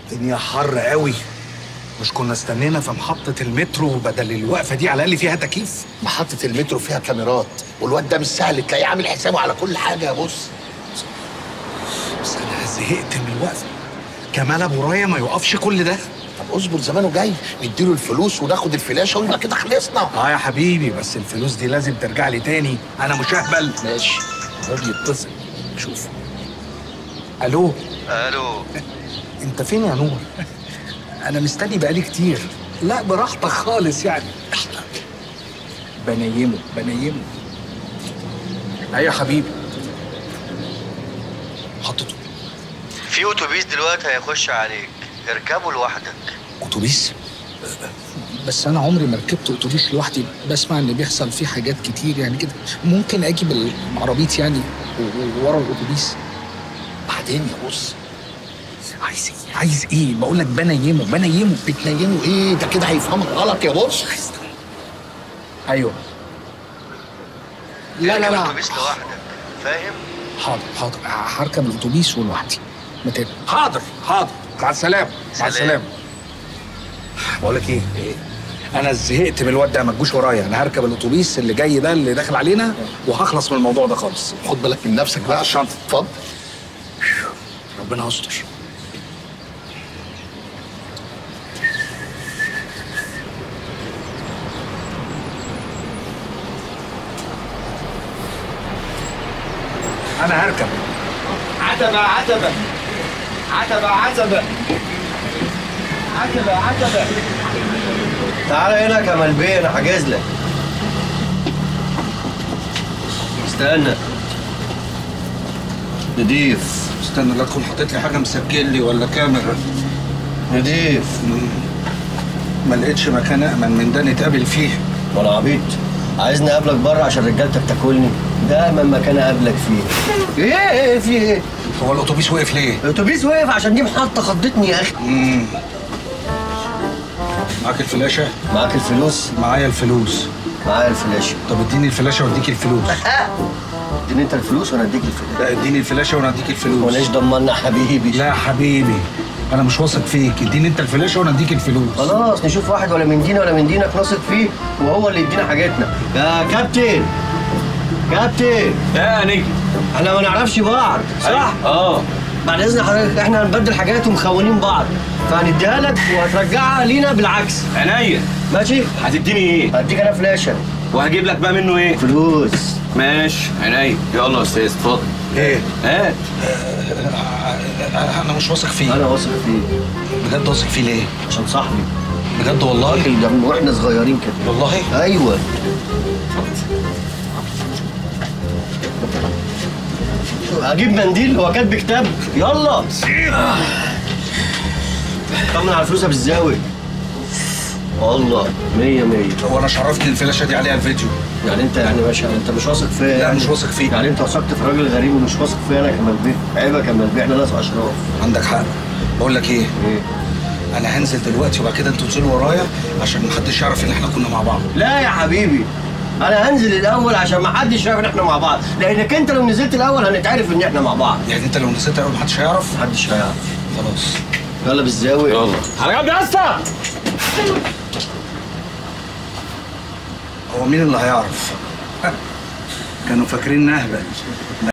الدنيا حر قوي مش كنا استنينا في محطة المترو بدل الوقفة دي على الأقل فيها تكييف محطة المترو فيها كاميرات والواد ده مش سهل تلاقيه عامل حسابه على كل حاجة يا بص بس أنا زهقت من الوقفة كمال أبو راية ما يوقفش كل ده طب اصبر زمانه جاي نديله الفلوس وناخد الفلاشة ويبقى كده خلصنا اه يا حبيبي بس الفلوس دي لازم ترجع لي تاني أنا مش أهبل ماشي الراجل يتصل شوف ألو الو أنت فين يا نور؟ أنا مستني بقالي كتير لا براحتك خالص يعني بنيمه بنيمه أيوة يا حبيبي حطته في اتوبيس دلوقتي هيخش عليك اركبه لوحدك اتوبيس بس انا عمري ما ركبت اتوبيس لوحدي بسمع ان بيحصل فيه حاجات كتير يعني كده ممكن اجي بالعربيت يعني و- و- ورا الاتوبيس بعدين يا بص عايز ايه عايز ايه بقول لك بنيمه بنيمه بتنيمه ايه ده كده هيفهمك غلط يا بص ايوه لا لا اركب لا الاتوبيس لوحدك فاهم حاضر حاضر هركب الاتوبيس ولوحدي ما تقلق. حاضر حاضر مع السلامه مع سلام. السلامه بقول لك ايه انا زهقت من الواد ده ما تجوش ورايا انا هركب الاتوبيس اللي جاي ده اللي داخل علينا وهخلص من الموضوع ده خالص خد بالك من نفسك بقى الشنطة. اتفضل ربنا يستر انا هركب عتبة عتبة عتبة عتبة عتبة عتبة تعالى هنا يا كمال بيه انا حاجز لك استنى نضيف استنى لا تكون حاطط لي حاجه مسجل لي ولا كاميرا نضيف ما لقيتش مكان امن من ده نتقابل فيه وانا عبيط عايزني اقابلك بره عشان رجالتك تاكلني ده من مكان اقابلك فيه ايه ايه في ايه هو الاتوبيس وقف ليه؟ الاتوبيس وقف عشان دي محطه خضتني يا اخي مم. معاك الفلاشه؟ معاك الفلوس معايا الفلوس معايا الفلاشه طب اديني الفلاشه واديك الفلوس اديني انت الفلوس وانا اديك الفلوس لا اديني الفلاشه وانا اديك الفلوس وليش ضمنا حبيبي لا يا حبيبي انا مش واثق فيك اديني انت الفلاشه وانا اديك الفلوس خلاص نشوف واحد ولا من دينا ولا من دينك نثق فيه وهو اللي يدينا حاجاتنا يا كابتن كابتن يا نجم احنا ما نعرفش بعض صح؟ اه بعد اذن حضرتك احنا هنبدل حاجات ومخونين بعض فهنديها لك وهترجعها لينا بالعكس عينيا ماشي؟ هتديني ايه هديك انا فلاشه وهجيب لك بقى منه ايه فلوس ماشي عينيا يلا يا استاذ اتفضل ايه هات انا مش واثق فيه انا واثق فيه بجد واثق فيه ليه عشان صاحبي بجد والله راجل ده من واحنا صغيرين كده والله ايوه هجيب منديل هو كاتب كتاب يلا طمن على الفلوس يا بالزاوي والله مية مية هو انا شرفت الفلاشه دي عليها الفيديو يعني انت يعني ماشي انت مش واثق فيا لا، يعني مش واثق فيك. يعني انت وثقت في راجل غريب ومش واثق فيا انا كمال بيه عيبه كمال بيه احنا ناس اشراف عندك حق بقول لك ايه ايه انا هنزل دلوقتي وبعد كده انتوا تنزلوا ورايا عشان محدش يعرف ان احنا كنا مع بعض لا يا حبيبي انا هنزل الاول عشان ما حدش يعرف ان احنا مع بعض لانك انت لو نزلت الاول هنتعرف ان احنا مع بعض يعني انت لو نزلت الاول محدش هيعرف محدش هيعرف خلاص يلا بالزاويه يلا على جنب يا اسطى هو مين اللي هيعرف كانوا فاكرين نهبل